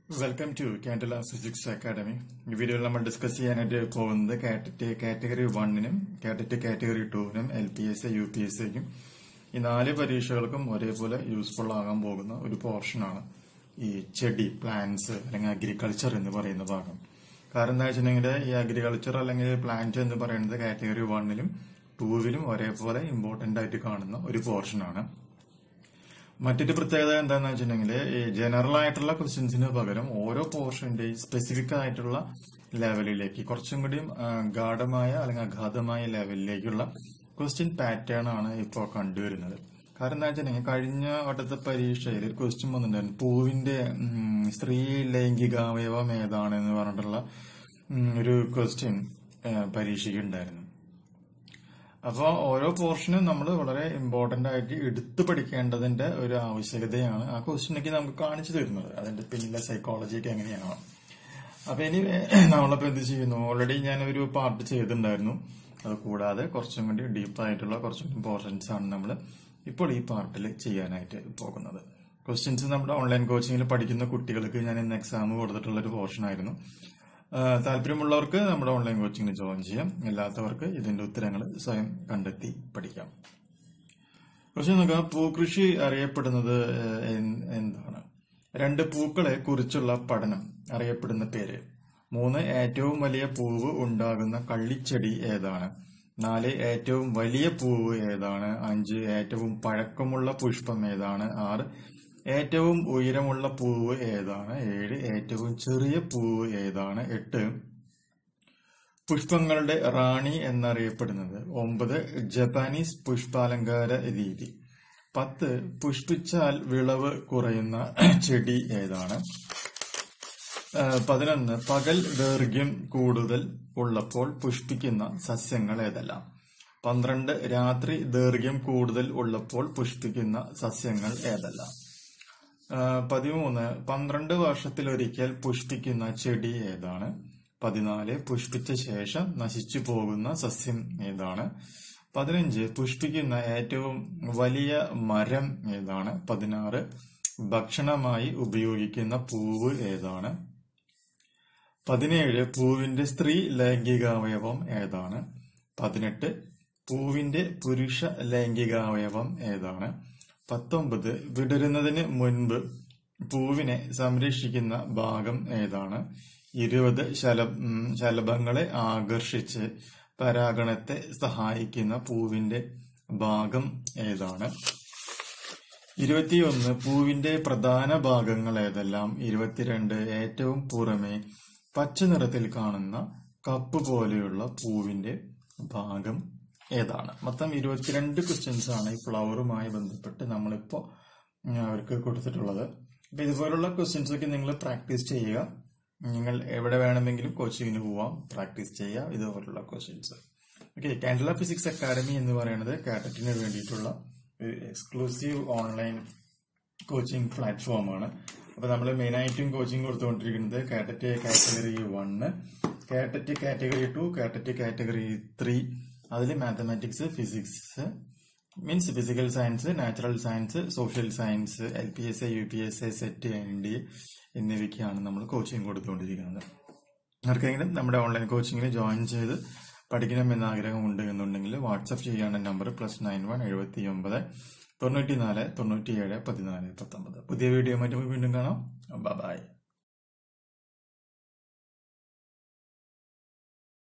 welcome to Kandala physics academy ഈ വീഡിയോയിൽ നമ്മൾ ഡിസ്കസ് ചെയ്യാനായിട്ട് പോകുന്നത് കാറ്ററ്റ് കാറ്റഗറി വണ്ണിനും കാറ്ററ്റ് കാറ്റഗറി ടൂവിനും L P S U P S സിക്കും ഈ നാല് പരീക്ഷകൾക്കും ഒരേപോലെ യൂസ്ഫുൾ ആകാൻ പോകുന്ന ഒരു പോർഷനാണ് ഈ ചെടി പ്ലാന്റ്സ് അല്ലെങ്കിൽ അഗ്രികൾച്ചർ എന്ന് പറയുന്ന ഭാഗം കാരണം എന്താ വെച്ചിട്ടുണ്ടെങ്കിൽ ഈ അഗ്രികൾച്ചർ അല്ലെങ്കിൽ പ്ലാന്റ് എന്ന് പറയുന്നത് കാറ്റഗറി വണ്ണിലും ടൂവിലും ഒരേപോലെ ഇമ്പോർട്ടന്റ് ആയിട്ട് കാണുന്ന ഒരു പോർഷനാണ് മറ്റൊരു പ്രത്യേകത എന്താണെന്ന് വെച്ചിട്ടുണ്ടെങ്കിൽ ഈ ജനറൽ ആയിട്ടുള്ള ക്വസ്റ്റ്യൻസിന് പകരം ഓരോ പോർഷന്റെയും സ്പെസിഫിക് ആയിട്ടുള്ള ലെവലിലേക്ക് കുറച്ചും കൂടിയും ആ, ഗാഠമായ അല്ലെങ്കിൽ അഗാധമായ ലെവലിലേക്കുള്ള ക്വസ്റ്റ്യൻ പാറ്റേൺ ആണ് ഇപ്പോൾ കണ്ടുവരുന്നത് കാരണം എന്താ വെച്ചിട്ടുണ്ടെങ്കിൽ കഴിഞ്ഞ വട്ടത്തെ പരീക്ഷയിൽ ഒരു ക്വസ്റ്റ്യൻ വന്നിട്ടുണ്ടായിരുന്നു പൂവിന്റെ ഉം, സ്ത്രീ ലൈംഗികാവയവം ഏതാണ് എന്ന് പറഞ്ഞിട്ടുള്ള ഉം, ഒരു ക്വസ്റ്റ്യൻ പരീക്ഷയ്ക്ക് ഉണ്ടായിരുന്നു അപ്പോൾ ഓരോ പോർഷനും നമ്മൾ വളരെ ഇമ്പോർട്ടന്റ് ആയിട്ട് എടുത്തു പഠിക്കേണ്ടതിന്റെ ഒരു ആവശ്യകതയാണ് ആ ക്വസ്റ്റ്യനൊക്കെ നമുക്ക് കാണിച്ചു തരുന്നത് അതിന്റെ പിന്നിലെ സൈക്കോളജി ഒക്കെ എങ്ങനെയാണ് അപ്പൊ ഇനി നമ്മളിപ്പോ എന്ത് ചെയ്യുന്നു ഓൾറെഡി ഞാൻ ഒരു പാർട്ട് ചെയ്തിട്ടുണ്ടായിരുന്നു അത് കൂടാതെ കുറച്ചും കൂടി ഡീപ്പ് ആയിട്ടുള്ള കുറച്ചും കൂടി പോർഷൻസ് ആണ് നമ്മൾ ഇപ്പോൾ ഈ പാർട്ടിൽ ചെയ്യാനായിട്ട് പോകുന്നത് ക്വസ്റ്റ്യൻസ് നമ്മുടെ ഓൺലൈൻ കോച്ചിങ്ങിൽ പഠിക്കുന്ന കുട്ടികൾക്ക് ഞാൻ ഇന്ന് എക്സാം കൊടുത്തിട്ടുള്ള ഒരു പോർഷൻ ആയിരുന്നു ആ, താല്പര്യമുള്ളവർക്ക് നമ്മുടെ ഓൺലൈൻ കോച്ചിങ്ങിന് ജോയിൻ ചെയ്യാം അല്ലാത്തവർക്ക് ഇതിന്റെ ഉത്തരങ്ങൾ സ്വയം കണ്ടെത്തി പഠിക്കാം പക്ഷെ നോക്കാം പൂക്കൃഷി അറിയപ്പെടുന്നത് ഏഹ്, എൻ- എന്താണ് രണ്ട് പൂക്കളെ കുറിച്ചുള്ള പഠനം അറിയപ്പെടുന്ന പേര് മൂന്ന് ഏറ്റവും വലിയ പൂവ് ഉണ്ടാകുന്ന കള്ളിച്ചെടി ഏതാണ് നാല് ഏറ്റവും വലിയ പൂവ് ഏതാണ് അഞ്ച് ഏറ്റവും പഴക്കമുള്ള പുഷ്പം ഏതാണ് ആറ് ഏറ്റവും ഉയരമുള്ള പൂവ് ഏതാണ് ഏഴ് ഏറ്റവും ചെറിയ പൂവ് ഏതാണ് എട്ട് പുഷ്പങ്ങളുടെ റാണി എന്നറിയപ്പെടുന്നത് ഒമ്പത് ജപ്പാനീസ് പുഷ്പാലങ്കാര രീതി പത്ത് പുഷ്പിച്ചാൽ വിളവ് കുറയുന്ന ചെടി ഏതാണ് ആ, പതിനൊന്ന് പകൽ ദൈർഘ്യം കൂടുതൽ ഉള്ളപ്പോൾ പുഷ്പിക്കുന്ന സസ്യങ്ങൾ ഏതെല്ലാം പന്ത്രണ്ട് രാത്രി ദൈർഘ്യം കൂടുതൽ ഉള്ളപ്പോൾ പുഷ്പിക്കുന്ന സസ്യങ്ങൾ ഏതെല്ലാം ആ, പതിമൂന്ന് പന്ത്രണ്ട് വർഷത്തിലൊരിക്കൽ പുഷ്പിക്കുന്ന ചെടി ഏതാണ് പതിനാല് പുഷ്പിച്ച ശേഷം നശിച്ചു പോകുന്ന സസ്യം ഏതാണ് പതിനഞ്ച് പുഷ്പിക്കുന്ന ഏറ്റവും വലിയ മരം ഏതാണ് പതിനാറ് ഭക്ഷണമായി ഉപയോഗിക്കുന്ന പൂവ് ഏതാണ് പതിനേഴ് പൂവിന്റെ സ്ത്രീ ലൈംഗികാവയവം ഏതാണ് പതിനെട്ട് പൂവിന്റെ പുരുഷ ലൈംഗികാവയവം ഏതാണ് പത്തൊമ്പത് വിടരുന്നതിന് മുൻപ് പൂവിനെ സംരക്ഷിക്കുന്ന ഭാഗം ഏതാണ് ഇരുപത് ശല ഉം, ശലഭങ്ങളെ ആകർഷിച്ച് പരാഗണത്തെ സഹായിക്കുന്ന പൂവിന്റെ ഭാഗം ഏതാണ് ഇരുപത്തിയൊന്ന് പൂവിന്റെ പ്രധാന ഭാഗങ്ങൾ ഏതെല്ലാം ഇരുപത്തിരണ്ട് ഏറ്റവും പുറമെ പച്ച നിറത്തിൽ കാണുന്ന കപ്പ് പോലെയുള്ള പൂവിന്റെ ഭാഗം ഏതാണ് മൊത്തം ഇരുപത്തിരണ്ട് ക്വസ്റ്റ്യൻസ് ആണ് ഈ ഫ്ലവറുമായി ബന്ധപ്പെട്ട് നമ്മളിപ്പോ ഉം, അവർക്ക് കൊടുത്തിട്ടുള്ളത് അപ്പൊ ഇതുപോലുള്ള ക്വസ്റ്റ്യൻസ് ഒക്കെ നിങ്ങൾ പ്രാക്ടീസ് ചെയ്യുക നിങ്ങൾ എവിടെ വേണമെങ്കിലും കോച്ചിങ്ങിന് പോവാം പ്രാക്ടീസ് ചെയ്യുക ഇതുപോലുള്ള questions okay Kandala physics academy എന്ന് പറയുന്നത് കാറ്ററ്റിന് വേണ്ടിയിട്ടുള്ള ഒരു എക്സ്ക്ലൂസീവ് ഓൺലൈൻ കോച്ചിങ് പ്ലാറ്റ്ഫോമാണ് അപ്പൊ നമ്മൾ മെയിൻ ആയിട്ടും കോച്ചിങ് കൊടുത്തുകൊണ്ടിരിക്കുന്നത് KTET category one KTET category two KTET category three അതിൽ mathematics physics means physical science natural science social science L P S A U P S A SET N D എന്നിവയ്ക്കാണ് നമ്മൾ coaching കൊടുത്തുകൊണ്ടിരിക്കുന്നത് ആർക്കെങ്കിലും നമ്മുടെ online കോച്ചിങ്ങിന് join ചെയ്ത് പഠിക്കണമെന്ന് ആഗ്രഹമുണ്ട് എന്നുണ്ടെങ്കിൽ വാട്സപ്പ് ചെയ്യേണ്ട നമ്പർ പ്ലസ് നയൻ വൺ എഴുപത്തി ഒമ്പത് തൊണ്ണൂറ്റി നാല് തൊണ്ണൂറ്റി ഏഴ് പതിനാല് പത്തൊമ്പത് പുതിയ വീഡിയോ മറ്റും വീണ്ടും കാണാം ബൈ